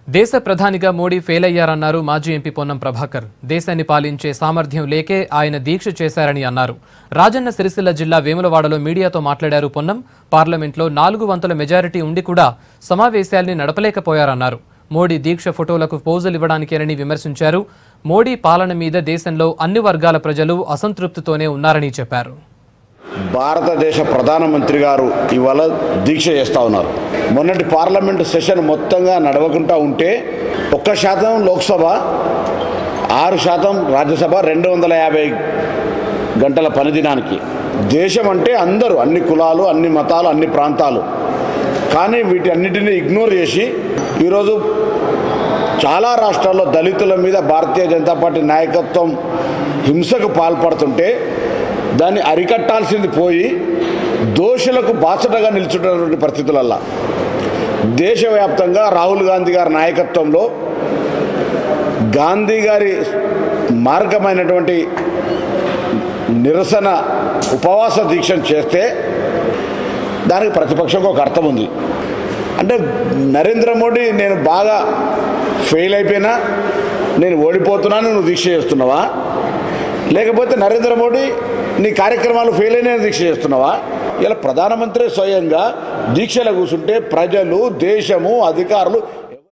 దేశ ప్రధానిగా మోడీ ఫెయిల్ అయ్యారన్నారు మాజీ ఎంపీ పొన్నం ప్రభాకర్ దేశాన్ని పాలించే సామర్థ్యం లేకే ఆయన దీక్ష చేశారని అన్నారు రాజన్న సిరిసిల్ల జిల్లా వేములవాడలో మీడియాతో మాట్లాడారు పొన్నం పార్లమెంట్లో నాలుగు వంతుల మెజారిటీ ఉండి కూడా సమావేశాల్ని నడపలేకపోయారన్నారు మోడీ దీక్ష ఫోటోలకు పోజులు ఇవ్వడానికేనని విమర్శించారు మోడీ పాలన మీద దేశంలో అన్ని వర్గాల ప్రజలు అసంతృప్తితోనే ఉన్నారని చెప్పారు భారతదేశ ప్రధానమంత్రి గారు ఇవాళ దీక్ష చేస్తూ ఉన్నారు మొన్నటి పార్లమెంటు సెషన్ మొత్తంగా నడవకుండా ఉంటే ఒక్క శాతం లోక్సభ ఆరు శాతం రాజ్యసభ రెండు వందల యాభై గంటల పనిదినానికి దేశం అంటే అందరూ అన్ని కులాలు అన్ని మతాలు అన్ని ప్రాంతాలు కానీ వీటి అన్నిటిని ఇగ్నోర్ చేసి ఈరోజు చాలా రాష్ట్రాల్లో దళితుల మీద భారతీయ జనతా పార్టీ నాయకత్వం హింసకు పాల్పడుతుంటే దాన్ని అరికట్టాల్సింది పోయి దోషులకు బాసటగా నిల్చున్నటువంటి పరిస్థితులల్లా దేశవ్యాప్తంగా రాహుల్ గాంధీ గారి నాయకత్వంలో గాంధీ గారి మార్గమైనటువంటి నిరసన ఉపవాస దీక్షను చేస్తే దానికి ప్రతిపక్షంకి ఒక అర్థం ఉంది అంటే నరేంద్ర మోడీ నేను బాగా ఫెయిల్ అయిపోయినా నేను ఓడిపోతున్నాను నువ్వు దీక్ష చేస్తున్నావా లేకపోతే నరేంద్ర మోడీ నీ కార్యక్రమాలు ఫెయిల్ అయిన దీక్ష చేస్తున్నావా ఇలా ప్రధానమంత్రి స్వయంగా దీక్షలో కూర్చుంటే ప్రజలు దేశము అధికారులు